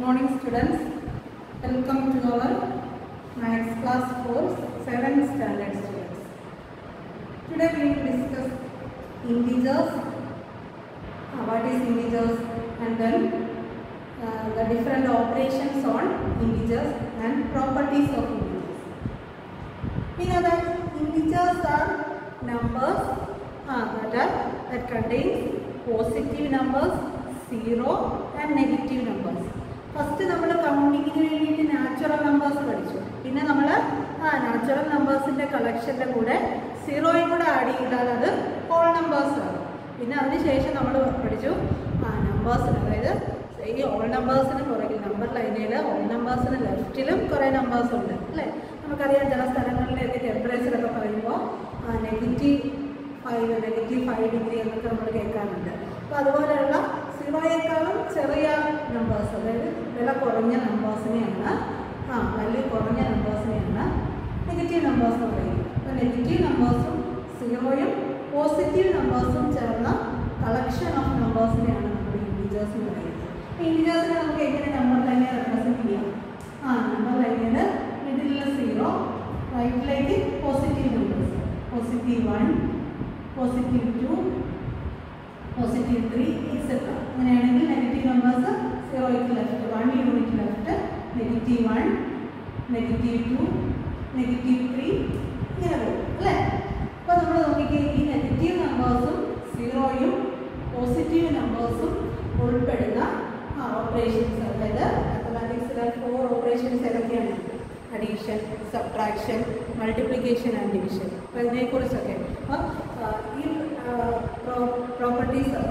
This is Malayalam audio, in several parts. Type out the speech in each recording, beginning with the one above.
morning students. Welcome to our Maths class course, 7th standard students. Today we will discuss integers, uh, what is integers and then uh, the different operations on integers and properties of integers. We know that integers are numbers uh, that are that contains positive numbers, zero and negative numbers. First നമ്മൾ കൗണ്ടിങ്ങിന് വേണ്ടിയിട്ട് നാച്ചുറൽ നമ്പേഴ്സ് പഠിച്ചു പിന്നെ നമ്മൾ ആ നാച്ചുറൽ നമ്പേഴ്സിൻ്റെ കളക്ഷൻ്റെ കൂടെ സീറോയും കൂടെ ആഡ് ചെയ്താൽ അത് ഹോൾ നമ്പേഴ്സ് ആണ് പിന്നെ അതിനുശേഷം നമ്മൾ പഠിച്ചു ആ നമ്പേഴ്സിന് അതായത് ഈ ഓൾ നമ്പേഴ്സിന് പുറകിൽ നമ്പർ ലൈനിൽ ഓൾ നമ്പേഴ്സിന് ലെഫ്റ്റിലും കുറേ നമ്പേഴ്സ് ഉണ്ട് അല്ലേ നമുക്കറിയാം ചില സ്ഥലങ്ങളിലേക്ക് ടെമ്പറേച്ചറൊക്കെ പറയുമ്പോൾ negative five negative five degree എന്നൊക്കെ നമ്മൾ കേൾക്കാറുണ്ട് അപ്പോൾ അതുപോലെയുള്ള സീറോയേക്കാളും ചെറിയ നമ്പേഴ്സ് അതായത് വില കുറഞ്ഞ നമ്പേഴ്സിനെയാണ് ആ വാല്യൂ കുറഞ്ഞ നമ്പേഴ്സിനെയാണ് നെഗറ്റീവ് നമ്പേഴ്സ് എന്ന് പറയുന്നത് അപ്പോൾ നെഗറ്റീവ് നമ്പേഴ്സും സീറോയും പോസിറ്റീവ് നമ്പേഴ്സും ചേർന്ന കളക്ഷൻ ഓഫ് നമ്പേഴ്സിനെയാണ് നമ്മൾ ഇൻറ്റീജേഴ്സ് എന്ന് പറയുന്നത് അപ്പോൾ ഇൻറ്റീജേഴ്സിനെ നമുക്ക് എങ്ങനെ നമ്പർ ലൈനെ റെപ്രസെൻറ്റ് ചെയ്യാം ആ നമ്പർ ലൈനിൽ മിഡിലിൽ സീറോ റൈറ്റിലേക്ക് positive numbers positive one positive two positive three etcetera അങ്ങനെയാണെങ്കിൽ നെഗറ്റീവ് നമ്പേഴ്സ് സീറോയ്ക്ക് left one unit left negative one negative two negative three ഇങ്ങനെ പോകും അല്ലേ അപ്പോൾ നമ്മൾ നോക്കിക്കേ ഈ നെഗറ്റീവ് നമ്പേഴ്സും സീറോയും പോസിറ്റീവ് നമ്പേഴ്സും ഉൾപ്പെടുന്ന ഓപ്പറേഷൻസ് അതായത് മാത്തമാറ്റിക്സിലെ ഫോർ ഓപ്പറേഷൻസ് ഏതൊക്കെയാണ് addition subtraction multiplication and division അപ്പോൾ ഇതിനെക്കുറിച്ചൊക്കെ അപ്പോൾ ഈ പ്രോപ്പർട്ടീസ്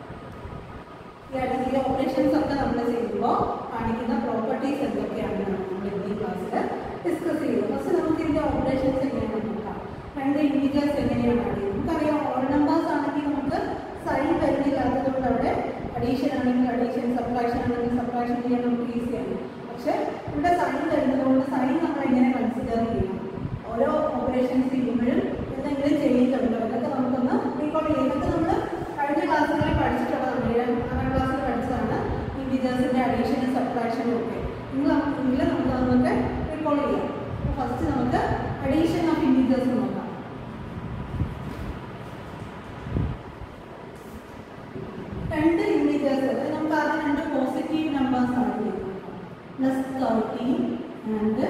ഈ ഓപ്പറേഷൻസ് ഒക്കെ നമ്മൾ ചെയ്യുമ്പോൾ കാണിക്കുന്ന പ്രോപ്പർട്ടീസ് എന്തൊക്കെയാണെന്നാണ് നമ്മൾ ഈ ക്ലാസ്സിൽ ഡിസ്കസ് ചെയ്യുന്നത് ഫസ്റ്റ് നമുക്ക് ഇതിൻ്റെ ഓപ്പറേഷൻസ് എങ്ങനെയാണെന്ന് നോക്കാം രണ്ട് ഇൻഡിജേഴ്സ് എങ്ങനെയാണ് ആഡ് ചെയ്യുന്നത് നമുക്കറിയാം ഓൾ നമ്പേഴ്സ് ആണെങ്കിൽ നമുക്ക് സൈൻ വരുന്നില്ലാത്തത് കൊണ്ട് അവിടെ അഡീഷൻ ആണെങ്കിൽ അഡീഷൻ സബ്ട്രാക്ഷൻ ആണെങ്കിൽ സബ്ട്രാക്ഷൻ ചെയ്യാൻ നമുക്ക് ഈസിയാണ് പക്ഷേ ഇവിടെ സൈൻ വരുന്നതുകൊണ്ട് സൈൻ നമ്മൾ എങ്ങനെ കൺസിഡർ ചെയ്യണം ഓരോ ഓപ്പറേഷൻസ് ചെയ്യുമ്പോഴും എന്തെങ്കിലും ചേഞ്ച് ഉണ്ടോ അതൊക്കെ നമുക്കൊന്ന് റീകോൾ ചെയ്യാം ഇതൊക്കെ നമ്മൾ കഴിഞ്ഞ ക്ലാസ്സുകളിൽ പഠിച്ചിട്ടുള്ളതാണ് ഏഴാം ആറാം ക്ലാസ്സിൽ പഠിച്ചതാണ് ഇൻഡിജേഴ്സിൻ്റെ അഡീഷനും സബ്ട്രാക്ഷനും ഒക്കെ നിങ്ങൾ എങ്കിൽ നമുക്ക് അതൊക്കെ റീകോൾ ചെയ്യാം അപ്പോൾ ഫസ്റ്റ് നമുക്ക് അഡീഷൻ ഓഫ് ഇൻഡിജേഴ്സ് നോക്കാം രണ്ട് ഇൻഡിജേഴ്സ് നമുക്ക് ആദ്യം രണ്ട് പോസിറ്റീവ് നമ്പേഴ്സ് ആണ് ചെയ്യുന്നത് plus thirteen and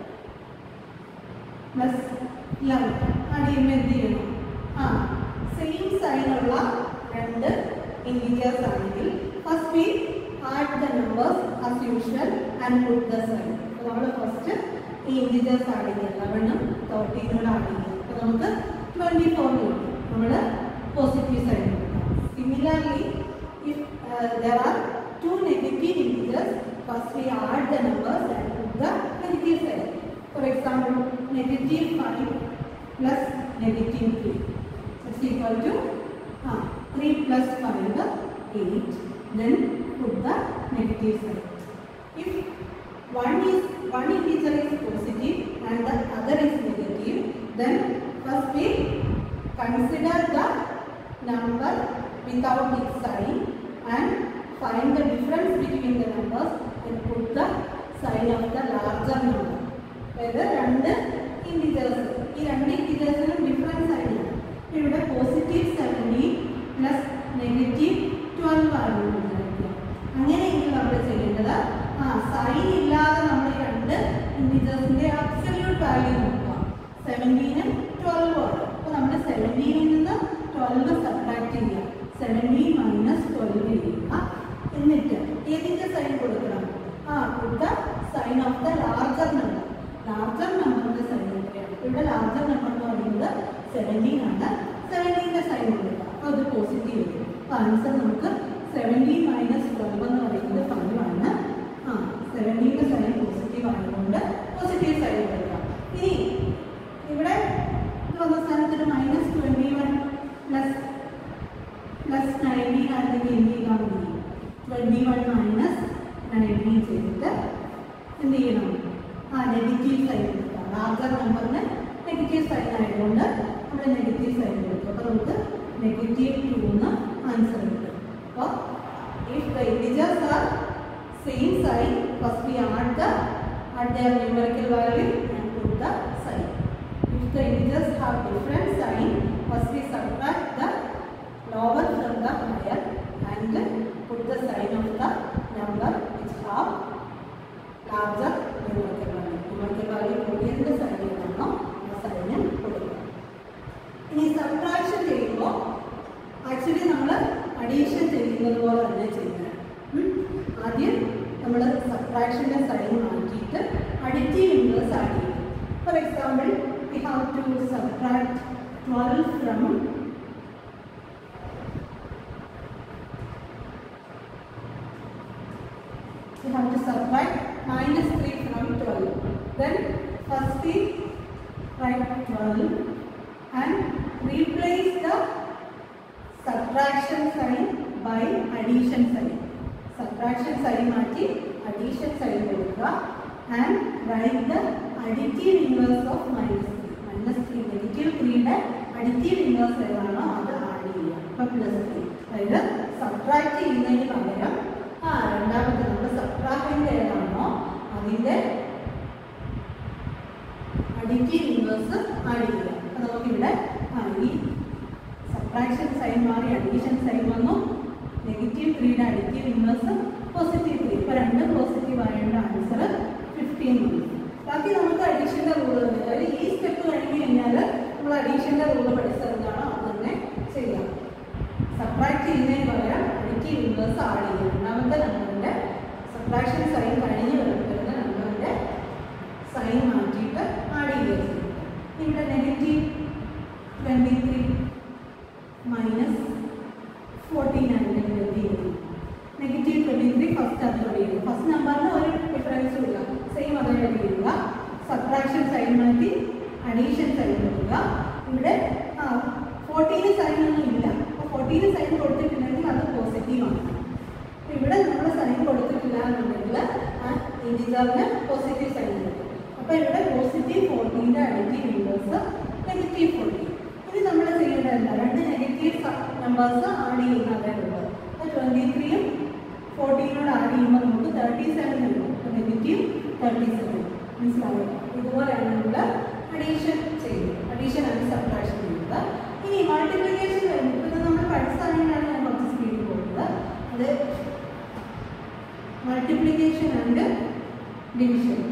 plus eleven add ചെയ്യുമ്പോൾ എന്ത് ചെയ്യണം ആ സെയിം സൈനുള്ള രണ്ട് ഇൻഡിജേഴ്സ് ആണെങ്കിൽ first we add the numbers as usual and put the sign അപ്പോൾ നമ്മൾ ഫസ്റ്റ് ഈ ഇൻഡിജേഴ്സ് ആഡ് ചെയ്യുക ലെവനും തേർട്ടീനും ആഡ് ചെയ്യുക അപ്പോൾ നമുക്ക് ട്വൻറ്റി ഫോർ കിട്ടും നമ്മൾ പോസിറ്റീവ് സൈൻ കൊടുക്കാം similarly if there are two negative integers first we add the numbers and put the negative sign For example, negative 5 plus negative 3. It's equal to uh, 3 plus 5, 8. Then put the negative sign. If one is one integer is positive and the other is negative, then first we consider the number without its sign and find the difference between the numbers and put the sign of the larger number. അതായത് രണ്ട് ഇൻഡിജേഴ്സ് ഈ രണ്ട് ഇൻഡിജേഴ്സിനും ഡിഫറൻസ് ആയിരുന്നു ഇവിടെ positive seventeen plus negative twelve ആണ് വിചാരിക്കുക അങ്ങനെയെങ്കിൽ നമ്മൾ ചെയ്യേണ്ടത് ആ സൈൻ ഇല്ലാതെ നമ്മൾ ഈ രണ്ട് ഇൻഡിജേഴ്സിൻ്റെ അബ്സല്യൂട്ട് വാല്യൂ നോക്കുക സെവൻറ്റീനും ട്വൽവും ആണ് അപ്പോൾ നമ്മൾ സെവൻറ്റീനിൽ നിന്ന് ട്വൽവ് സബ്ട്രാക്ട് ചെയ്യുക സെവൻറ്റീൻ മൈനസ് ട്വൽവ് ചെയ്യുക എന്നിട്ട് ഏതിൻ്റെ സൈൻ കൊടുക്കണം ആ കൊടുത്ത sign of the larger number larger നമ്പറിന്റെ സൈൻ എത്രയാണ് ഇവിടെ ലാർജർ നമ്പർ എന്ന് പറയുന്നത് സെവൻറ്റീൻ ആണ് സെവൻറ്റീൻ്റെ സൈൻ കൊടുക്കുക അപ്പോൾ അത് പോസിറ്റീവ് വരും അപ്പോൾ ആൻസർ നമുക്ക് സെവൻറ്റീൻ മൈനസ് ട്വൽവ് എന്ന് പറയുന്നത് ഫൈവ് ആണ് ആ സെവൻറ്റീൻ്റെ സൈൻ പോസിറ്റീവ് ആയതുകൊണ്ട് പോസിറ്റീവ് സൈൻ കൊടുക്കുക ഇനി ഇവിടെ ഇത് വന്ന സ്ഥാനത്ത് ഒരു minus twenty one plus plus nineteen ആണെങ്കിൽ എന്ത് ചെയ്താൽ മതി ട്വൻറ്റി വൺ മൈനസ് നയൻറ്റീൻ ചെയ്തിട്ട് എന്ത് ചെയ്യണം ആ നെഗറ്റീവ് സൈൻ കൊടുക്കുക ലാർജർ നമ്പറിന് നെഗറ്റീവ് സൈൻ ആയതുകൊണ്ട് നമ്മൾ നെഗറ്റീവ് സൈൻ കൊടുക്കും അപ്പോൾ നമുക്ക് നെഗറ്റീവ് ടു എന്ന് ആൻസർ കിട്ടും അപ്പോൾ if the integers are same sign first we add the add their numerical value and put the sign if the integers have different sign first we subtract the lower from the higher and put the sign of the number which have larger numerical value numerical value കൂടിയതിൻ്റെ സൈൻ ഏതാണോ ആ സൈന് കൊടുക്കുക ഇനി സബ്ട്രാക്ഷൻ ചെയ്യുമ്പോൾ ആക്ച്വലി നമ്മൾ അഡീഷൻ ചെയ്യുന്നത് പോലെ തന്നെ ചെയ്യുന്നത് ഉം. ആദ്യം നമ്മൾ സബ്ട്രാക്ഷൻ്റെ സൈൻ മാറ്റിയിട്ട് അഡിറ്റീവ് ഇൻവേഴ്സ് ആഡ് ചെയ്യും for example we have to subtract twelve from we have to subtract minus 3 from 12. Then first we write 12 and replace the subtraction sign by addition sign. Subtraction sign മാറ്റി addition sign കൊടുക്കുക and write the additive inverse of minus 3. Minus 3 negative 3യുടെ additive inverse ഏതാണോ അത് ആഡ് ചെയ്യുക അപ്പോൾ പ്ലസ് ത്രീ അതായത് സബ്ട്രാക്ട് ചെയ്യുന്നതിന് പകരം ആ രണ്ടാമത്തെ നമ്മൾ സബ്ട്രാക്റ്റിൻ്റെ ഏതാണോ അതിൻ്റെ അഡിറ്റീവ് ഇൻവേഴ്സ് ആഡ് ചെയ്യുക അപ്പോൾ നമുക്കിവിടെ ആ ഈ സബ്ട്രാക്ഷൻ സൈൻ മാറി അഡീഷൻ സൈൻ വന്നു നെഗറ്റീവ് ത്രീയുടെ അഡിറ്റീവ് ഇൻവേഴ്സ് പോസിറ്റീവ് ത്രീ ഇപ്പോൾ രണ്ടും പോസിറ്റീവ് ആയതുകൊണ്ട് ആൻസർ ഫിഫ്റ്റീൻ വന്നു ബാക്കി നമുക്ക് അഡീഷൻ്റെ റൂൾ തന്നെ അതായത് ഈ സ്റ്റെപ്പ് കഴിഞ്ഞ് കഴിഞ്ഞാൽ നമ്മൾ അഡീഷൻ്റെ റൂൾ പഠിച്ചത് എന്താണോ അത് തന്നെ ചെയ്യാം സബ്ട്രാക്ട് ചെയ്യുന്നതിന് പകരം അഡിറ്റീവ് ഇൻവേഴ്സ് ആഡ് ചെയ്യുക രണ്ടാമത്തെ നമ്പറിൻ്റെ സബ്ട്രാക്ഷൻ സൈൻ കഴിഞ്ഞ് വരുന്ന നമ്പറിൻ്റെ സൈൻ മാറ്റിയിട്ട് ആഡ് ചെയ്യുക ചെയ്യും. ഇവിടെ negative twenty three minus fourteen hundred twenty negative twenty three first അതോടെ ചെയ്യുക ഫസ്റ്റ് നമ്പറിന് ഒരു ഡിഫറൻസും ഇല്ല സെയിം അതോടെ ചെയ്യുക സബ്ട്രാക്ഷൻ സൈൻ മാറ്റി അഡീഷൻ സൈൻ കൊടുക്കുക ഇവിടെ ആ ഫോർട്ടീന് സൈൻ ഒന്നും ഇല്ല അപ്പോൾ ഫോർട്ടീന് സൈൻ കൊടുത്തിട്ടുണ്ടെങ്കിൽ അത് പോസിറ്റീവ് ആണ് അപ്പോൾ ഇവിടെ നമ്മൾ സൈൻ കൊടുത്തിട്ടില്ല എന്നുണ്ടെങ്കിൽ ആ ഇൻഡിജറിന് പോസിറ്റീവ് സൈൻ കിട്ടും അപ്പോൾ ഇവിടെ പോസിറ്റീവ് ഫോർട്ടീൻ്റെ അഡിറ്റീവ് ഇൻവേഴ്സ് നെഗറ്റീവ് ഫോർട്ടീൻ ഇനി നമ്മൾ ചെയ്യേണ്ടത് എന്താ രണ്ട് നെഗറ്റീവ് നമ്പേഴ്സ് ആഡ് ചെയ്യുന്ന അതേ ഉള്ളത് അപ്പോൾ ട്വൻറ്റി ത്രീയും ഫോർട്ടീനോട് ആഡ് ചെയ്യുമ്പോൾ നമുക്ക് തേർട്ടി സെവൻ കിട്ടും അപ്പോൾ നെഗറ്റീവ് തേർട്ടി സെവൻ മനസ്സിലായോ ഇതുപോലെയാണ് നമ്മൾ അഡീഷൻ ചെയ്യുന്നത് അഡീഷൻ ആണ് സബ്ട്രാക്ഷൻ ചെയ്യുന്നത് ഇനി മൾട്ടിപ്ലിക്കേഷൻ വരുമ്പോൾ ഇത് നമ്മൾ പഠിച്ചറിയാനാണ് ഞാൻ കുറച്ച് സ്പീഡിൽ പോകുന്നത് അത് മൾട്ടിപ്ലിക്കേഷൻ ആൻഡ് ഡിവിഷൻ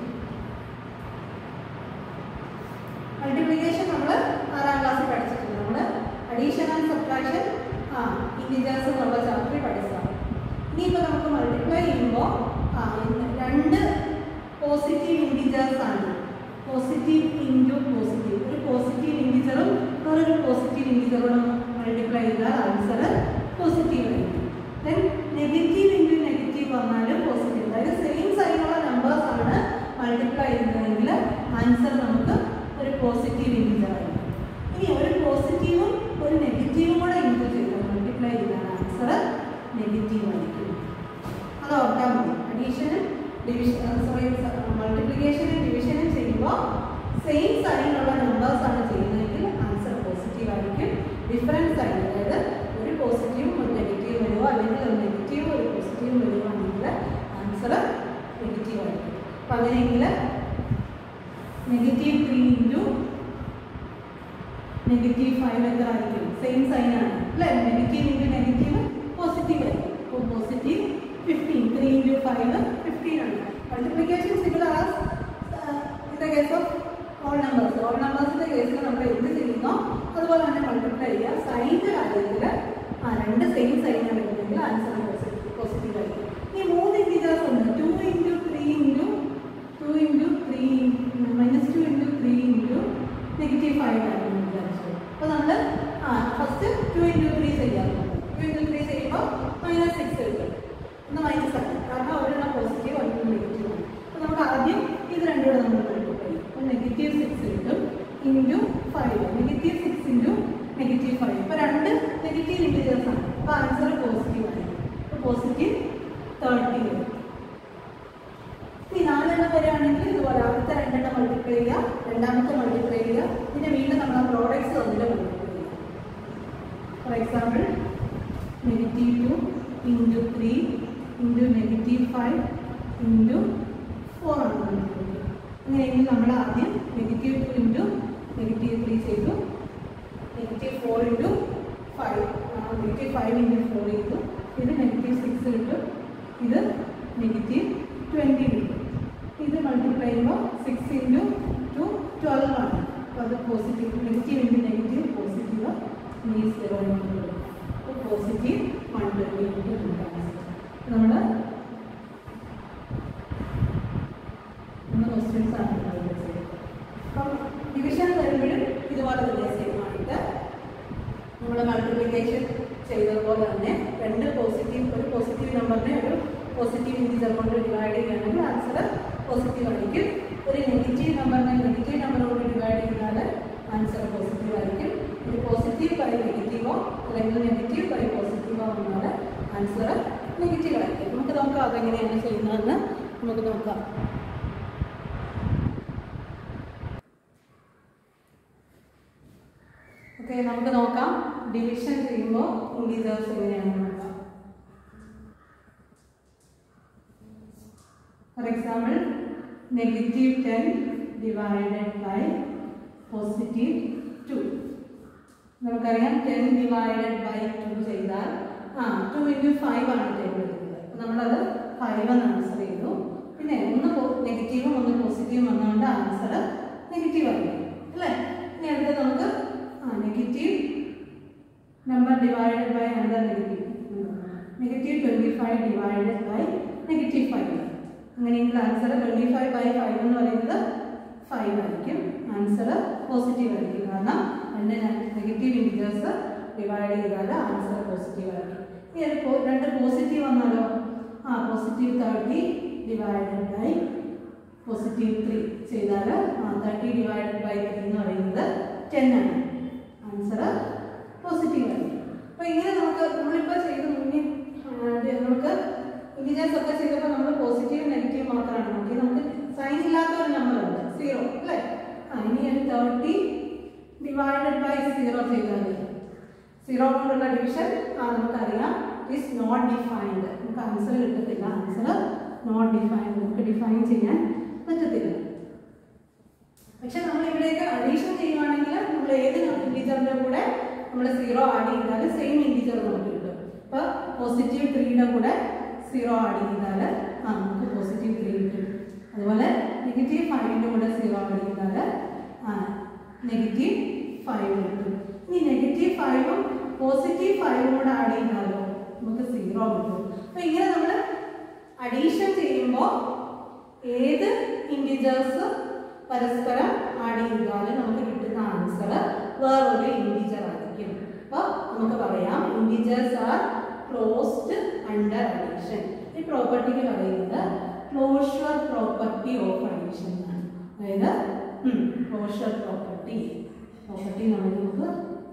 മൾട്ടിപ്ലിക്കേഷൻ നമ്മൾ ആറാം ക്ലാസ്സിൽ പഠിച്ചിട്ടുണ്ട് നമ്മൾ അഡീഷൻ ആൻഡ് സബ്ട്രാക്ഷൻ ആ ഇൻഡിജേഴ്സ് എന്നുള്ള ചാപ്റ്ററിൽ പഠിച്ചതാണ് ഇനിയിപ്പോൾ നമുക്ക് മൾട്ടിപ്ലൈ ചെയ്യുമ്പോൾ ആ ഇന്ന് രണ്ട് പോസിറ്റീവ് ഇൻഡിജേഴ്സ് ആണ് പോസിറ്റീവ് ഇൻറ്റു പോസിറ്റീവ് ഒരു പോസിറ്റീവ് ഇൻഡിജറും വേറൊരു പോസിറ്റീവ് ഇൻഡിജറും മൾട്ടിപ്ലൈ ചെയ്താൽ ആൻസർ പോസിറ്റീവ് ആയിരിക്കും ദെൻ നെഗറ്റീവ് ഇൻറ്റു നെഗറ്റീവ് വന്നാലും പോസിറ്റീവ് അതായത് സെയിം സൈനുള്ള നമ്പേഴ്സ് ആണ് മൾട്ടിപ്ലൈ ചെയ്യുന്നതെങ്കിൽ ആൻസർ നമുക്ക് ഒരു പോസിറ്റീവ് ഇൻഡിജർ ആയിരിക്കും ഇനി ഒരു പോസിറ്റീവും ഒരു നെഗറ്റീവും കൂടെ ഇൻറ്റു ചെയ്ത് മൾട്ടിപ്ലൈ ചെയ്താൽ ആൻസർ നെഗറ്റീവ് ആയിരിക്കും അത് ഓർക്കാൻ മതി അഡീഷനും ഡിവിഷൻ സോറി മൾട്ടിപ്ലിക്കേഷനും ഡിവിഷനും ചെയ്യുമ്പോൾ സെയിം സൈനുള്ള നമ്പേഴ്സ് ആണ് ചെയ്യുന്നതെങ്കിൽ ആൻസർ പോസിറ്റീവ് ആയിരിക്കും ഡിഫറൻറ്റ് സൈൻ അതായത് ഒരു പോസിറ്റീവും ഒരു നെഗറ്റീവ് വരുമോ അല്ലെങ്കിൽ ഒരു നെഗറ്റീവും ഒരു പോസിറ്റീവും വരുവാണെങ്കിൽ ആൻസർ നെഗറ്റീവ് ആയിരിക്കും അപ്പം അങ്ങനെയെങ്കിൽ negative three into negative five എത്ര ആയിരിക്കും സെയിം സൈൻ ആണ് അല്ലേ നെഗറ്റീവ് ഇൻറ്റു നെഗറ്റീവ് പോസിറ്റീവ് ആയിരിക്കും അപ്പോൾ positive fifteen three into five fifteen ആണ് multiplication similar as in the case of whole numbers whole നമ്പേഴ്സിൻ്റെ കേസിൽ നമ്മൾ എന്ത് ചെയ്യുന്നോ അതുപോലെ തന്നെ മൾട്ടിപ്ലൈ ചെയ്യുക സൈൻ്റെ കാര്യത്തിൽ ആ രണ്ട് സെയിം സൈനാണ് വരുന്നെങ്കിൽ ആൻസർ പോസിറ്റീവ് പോസിറ്റീവ് ആയിരിക്കും ഈ മൂന്ന് ഇൻഡിജേഴ്സ് ഉണ്ട് two into three into two into three minus two into three into negative five ആയിരുന്നു വിചാരിച്ചത് അപ്പോൾ നമ്മൾ ആ ഫസ്റ്റ് ടു ഇൻറ്റു ത്രീ ചെയ്യാം ടു ഇൻറ്റു ത്രീ ചെയ്യുമ്പോൾ മൈനസ് സിക്സ് കിട്ടും ഒന്ന് മൈനസ് ആണ് കാരണം ഒരെണ്ണം പോസിറ്റീവ് ഒരെണ്ണം നെഗറ്റീവ് ആണ് അപ്പോൾ നമുക്ക് ആദ്യം ഇത് രണ്ടും കൂടെ നമ്മൾ മൾട്ടിപ്ലൈ ചെയ്യും അപ്പോൾ നെഗറ്റീവ് സിക്സ് കിട്ടും into five negative six into negative five ഇപ്പോൾ രണ്ട് നെഗറ്റീവ് ഇൻറ്റീരിയേഴ്സ് ആണ് അപ്പോൾ ആൻസർ പോസിറ്റീവ് ആണ് അപ്പോൾ പോസിറ്റീവ് തേർട്ടി വരും ഈ നാലെണ്ണം വരികയാണെങ്കിൽ ഇതുപോലെ ആദ്യത്തെ രണ്ടെണ്ണം മൾട്ടിപ്ലൈ ചെയ്യുക രണ്ടാമത്തെ മൾട്ടിപ്ലൈ ചെയ്യുക പിന്നെ വീണ്ടും നമ്മൾ ആ പ്രോഡക്ട്സ് തമ്മിൽ മൾട്ടിപ്ലൈ ചെയ്യുക for example negative two into three into negative five into four ആണ് കണ്ടുപിടിക്കുക അങ്ങനെയെങ്കിൽ നമ്മൾ ആദ്യം negative two into negative three ചെയ്തു negative four into five negative five into four ചെയ്തു ഇത് നെഗറ്റീവ് സിക്സ് കിട്ടും ഇത് നെഗറ്റീവ് ട്വൻറ്റി കിട്ടും ഇത് മൾട്ടിപ്ലൈ ചെയ്യുമ്പോൾ സിക്സ് ഇൻറ്റു ടു ട്വൽവ് ആണ് അപ്പോൾ അത് positive negative into negative positive ഈ സീറോ ഇൻറ്റു അപ്പോൾ പോസിറ്റീവ് വൺ ട്വൻറ്റി ഇൻറ്റു നമ്മൾ മൂന്ന് ക്വസ്റ്റ്യൻസ് ആണ് അപ്പം ഡിവിഷൻ വരുമ്പോഴും ഇതുപോലെ തന്നെ സെയിം ആയിട്ട് നമ്മൾ മൾട്ടിപ്ലിക്കേഷൻ ചെയ്തതുപോലെ തന്നെ രണ്ട് പോസിറ്റീവ് ഒരു പോസിറ്റീവ് നമ്പറിനെ ഒരു പോസിറ്റീവ് ഇൻറ്റിജർ കൊണ്ട് ഡിവൈഡ് ചെയ്യുകയാണെങ്കിൽ ആൻസർ പോസിറ്റീവ് ആയിരിക്കും ഒരു നെഗറ്റീവ് നമ്പറിനെ നെഗറ്റീവ് നമ്പർ കൊണ്ട് ഡിവൈഡ് ചെയ്താൽ ആൻസർ പോസിറ്റീവ് ആയിരിക്കും ഒരു പോസിറ്റീവ് ബൈ നെഗറ്റീവോ അല്ലെങ്കിൽ നെഗറ്റീവ് ബൈ പോസിറ്റീവോ വന്നാൽ ആൻസർ നെഗറ്റീവ് ആയിരിക്കും നമുക്ക് നോക്കാം അതെങ്ങനെയാണ് ചെയ്യുന്നതെന്ന് നമുക്ക് നോക്കാം ഓക്കെ നമുക്ക് നോക്കാം ഡിവിഷൻ ചെയ്യുമ്പോൾ ഇൻഡിജേഴ്സ് എങ്ങനെയാണെന്ന് നോക്കാം for example negative ten divided by positive two നമുക്കറിയാം ടെൻ ഡിവൈഡഡ് ബൈ ടു ചെയ്താൽ ആ ടു ഇൻറ്റു ഫൈവ് ആണ് ടെൻ വരുന്നത് അപ്പോൾ നമ്മളത് ഫൈവ് എന്ന് ആൻസർ ചെയ്തു പിന്നെ ഒന്ന് നെഗറ്റീവും ഒന്ന് പോസിറ്റീവും വന്നുകൊണ്ട് ആൻസർ നെഗറ്റീവ് ആയിരിക്കും അല്ലേ ഇനി അടുത്ത നമുക്ക് ആ negative number divided by another negative negative twenty five divided by negative five അങ്ങനെയെങ്കിൽ answer twenty five by five എന്ന് പറയുന്നത് ഫൈവ് ആയിരിക്കും ആൻസർ പോസിറ്റീവ് ആയിരിക്കും കാരണം രണ്ട് നെഗറ്റീവ് ഇൻറ്റീജേഴ്സ് ഡിവൈഡ് ചെയ്താൽ ആൻസർ പോസിറ്റീവ് ആയിരിക്കും ഇനി ഒരു പോ- രണ്ട് പോസിറ്റീവ് വന്നാലോ ആ positive thirty divided by positive three ചെയ്താൽ തേർട്ടി ഡിവൈഡഡ് ബൈ ത്രീ എന്ന് പറയുന്നത് ടെൻ ആണ് ആൻസർ പോസിറ്റീവ് ആയിരിക്കും അപ്പോൾ ഇങ്ങനെ നമുക്ക് നമ്മളിപ്പോൾ ചെയ്ത് മുന്നിൽ ആ, ഇത് നമുക്ക് ഇൻഡിജേഴ്സ് ഒക്കെ ചെയ്തപ്പോൾ നമ്മൾ പോസിറ്റീവ് നെഗറ്റീവ് മാത്രമാണ് നോക്കി നമുക്ക് സൈൻ ഇല്ലാത്ത ഒരു നമ്പർ ഉണ്ട് സീറോ അല്ലേ ആ ഇനി ഒരു തേർട്ടി ഡിവൈഡഡ് ബൈ സീറോ ചെയ്താൽ സീറോ കൊണ്ടുള്ള ഡിവിഷൻ ആ നമുക്കറിയാം ഇസ് നോട്ട് ഡിഫൈൻഡ് നമുക്ക് ആൻസർ കിട്ടത്തില്ല ആൻസർ നോട്ട് ഡിഫൈൻഡ് നമുക്ക് ഡിഫൈൻ ചെയ്യാൻ പറ്റത്തില്ല പക്ഷെ നമ്മൾ ഇവിടെയൊക്കെ അഡീഷൻ ചെയ്യുവാണെങ്കിൽ നമ്മൾ ഏത് ഇൻറ്റീജറിന്റെ കൂടെ നമ്മൾ സീറോ ആഡ് ചെയ്താൽ സെയിം ഇൻറ്റീജർ നമുക്ക് കിട്ടും അപ്പോൾ പോസിറ്റീവ് ത്രീയുടെ കൂടെ സീറോ ആഡ് ചെയ്താൽ ആ നമുക്ക് പോസിറ്റീവ് ത്രീ കിട്ടും അതുപോലെ നെഗറ്റീവ് ഫൈവിൻ്റെ കൂടെ സീറോ ആഡ് ചെയ്താൽ ആ നെഗറ്റീവ് ഫൈവ് കിട്ടും ഇനി നെഗറ്റീവ് ഫൈവും പോസിറ്റീവ് ഫൈവും കൂടെ ആഡ് ചെയ്താലോ നമുക്ക് സീറോ കിട്ടും അപ്പോൾ ഇങ്ങനെ നമ്മൾ അഡീഷൻ ചെയ്യുമ്പോൾ ഏത് ഇൻഡിജേഴ്സ് പരസ്പരം ആഡ് ചെയ്താലും നമുക്ക് കിട്ടുന്ന ആൻസർ വേറൊരു ഇൻഡിജർ ആയിരിക്കും അപ്പോൾ നമുക്ക് പറയാം integers are closed under addition ഈ പ്രോപ്പർട്ടിക്ക് പറയുന്നത് ക്ലോഷർ പ്രോപ്പർട്ടി ഓഫ് അഡീഷൻ ആണ് അതായത് ക്ലോഷർ പ്രോപ്പർട്ടി പ്രോപ്പർട്ടി നമ്മൾ നമുക്ക്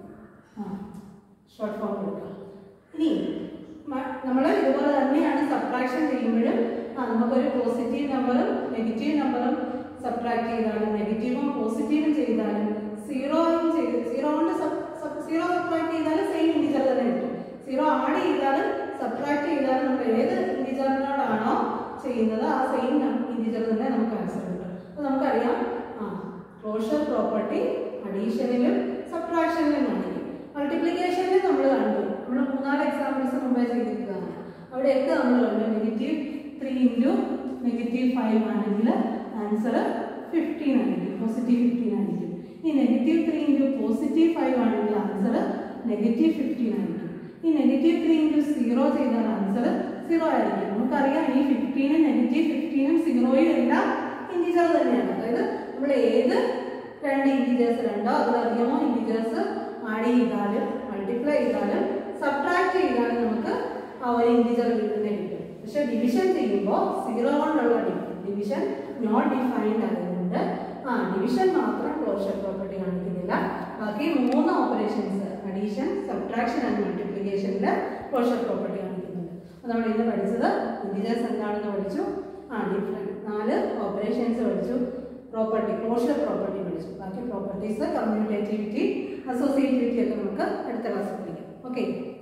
ആ ഷോർട്ട് ഫോം കൊടുക്കാം ഇനി നമ്മൾ ഇതുപോലെ തന്നെയാണ് സബ്ട്രാക്ഷൻ ചെയ്യുമ്പോഴും ആ നമുക്കൊരു പോസിറ്റീവ് നമ്പറും നെഗറ്റീവ് നമ്പറും സബ്ട്രാക്ട് ചെയ്താലും നെഗറ്റീവും പോസിറ്റീവും ചെയ്താലും സീറോയും ചെയ്ത് സീറോ കൊണ്ട് സീറോ സബ്ട്രാക്ട് ചെയ്താലും സെയിം ഇൻഡിജർ തന്നെ കിട്ടും സീറോ ആഡ് ചെയ്താലും സബ്ട്രാക്ട് ചെയ്താലും നമ്മൾ ഏത് ഇൻഡിജറിനോടാണോ ചെയ്യുന്നത് ആ സെയിം ഇൻഡിജർ തന്നെ നമുക്ക് ആൻസർ കിട്ടും അപ്പോൾ നമുക്കറിയാം ആ ക്ലോഷർ പ്രോപ്പർട്ടി അഡീഷനിലും സബ്ട്രാക്ഷനിലും കാണിക്കും മൾട്ടിപ്ലിക്കേഷനിൽ നമ്മൾ കണ്ടു നമ്മൾ മൂന്നാല് എക്സാമ്പിൾസ് മുമ്പേ ചെയ്തിട്ടുള്ളതാണ് അവിടെയൊക്കെ നമ്മൾ കണ്ടു negative three into negative five ആണെങ്കിൽ ആൻസർ ഫിഫ്റ്റീൻ ആയിരിക്കും പോസിറ്റീവ് ഫിഫ്റ്റീൻ ആയിരിക്കും ഈ negative three into positive five ആണെങ്കിൽ ആൻസർ നെഗറ്റീവ് ഫിഫ്റ്റീൻ ആയിരിക്കും ഈ നെഗറ്റീവ് ത്രീ ഇൻറ്റു സീറോ ചെയ്താൽ ആൻസർ സീറോ ആയിരിക്കും നമുക്കറിയാം ഈ ഫിഫ്റ്റീനും നെഗറ്റീവ് ഫിഫ്റ്റീനും സീറോയും എല്ലാം ഇൻറ്റീജർ തന്നെയാണ് അതായത് നമ്മൾ ഏത് രണ്ട് ഇൻറ്റീജേഴ്സ് രണ്ടോ അതിലധികമോ ഇൻറ്റീജേഴ്സ് ആഡ് ചെയ്താലും മൾട്ടിപ്ലൈ ചെയ്താലും സബ്ട്രാക്ട് ചെയ്താലും നമുക്ക് ആ ഒരു ഇൻറ്റീജർ കിട്ടുന്നേ കിട്ടും പക്ഷെ ഡിവിഷൻ ചെയ്യുമ്പോൾ സീറോ കൊണ്ടുള്ള ഡിവിഷൻ നോട്ട് ഡിഫൈൻഡ് ആയതുകൊണ്ട് ആ ഡിവിഷൻ മാത്രം ക്ലോഷർ പ്രോപ്പർട്ടി കാണിക്കുന്നില്ല ബാക്കി മൂന്ന് ഓപ്പറേഷൻസ് അഡീഷൻ സബ്ട്രാക്ഷൻ ആൻഡ് മൾട്ടിപ്ലിക്കേഷനിൽ ക്ലോഷർ പ്രോപ്പർട്ടി കാണിക്കുന്നുണ്ട് അപ്പോൾ നമ്മൾ ഇന്ന് പഠിച്ചത് ഇൻറ്റീജേഴ്സ് എന്താണെന്ന് പഠിച്ചു ആ ഡിഫറെൻറ്റ് നാല് ഓപ്പറേഷൻസ് പഠിച്ചു പ്രോപ്പർട്ടി ക്ലോഷർ പ്രോപ്പർട്ടി പഠിച്ചു ബാക്കി പ്രോപ്പർട്ടീസ് കമ്മ്യൂണിറ്റേറ്റിവിറ്റി അസോസിയേറ്റിവിറ്റി ഒക്കെ നമുക്ക് അടുത്ത ക്ലാസ്സിൽ പഠിക്കാം ഓക്കെ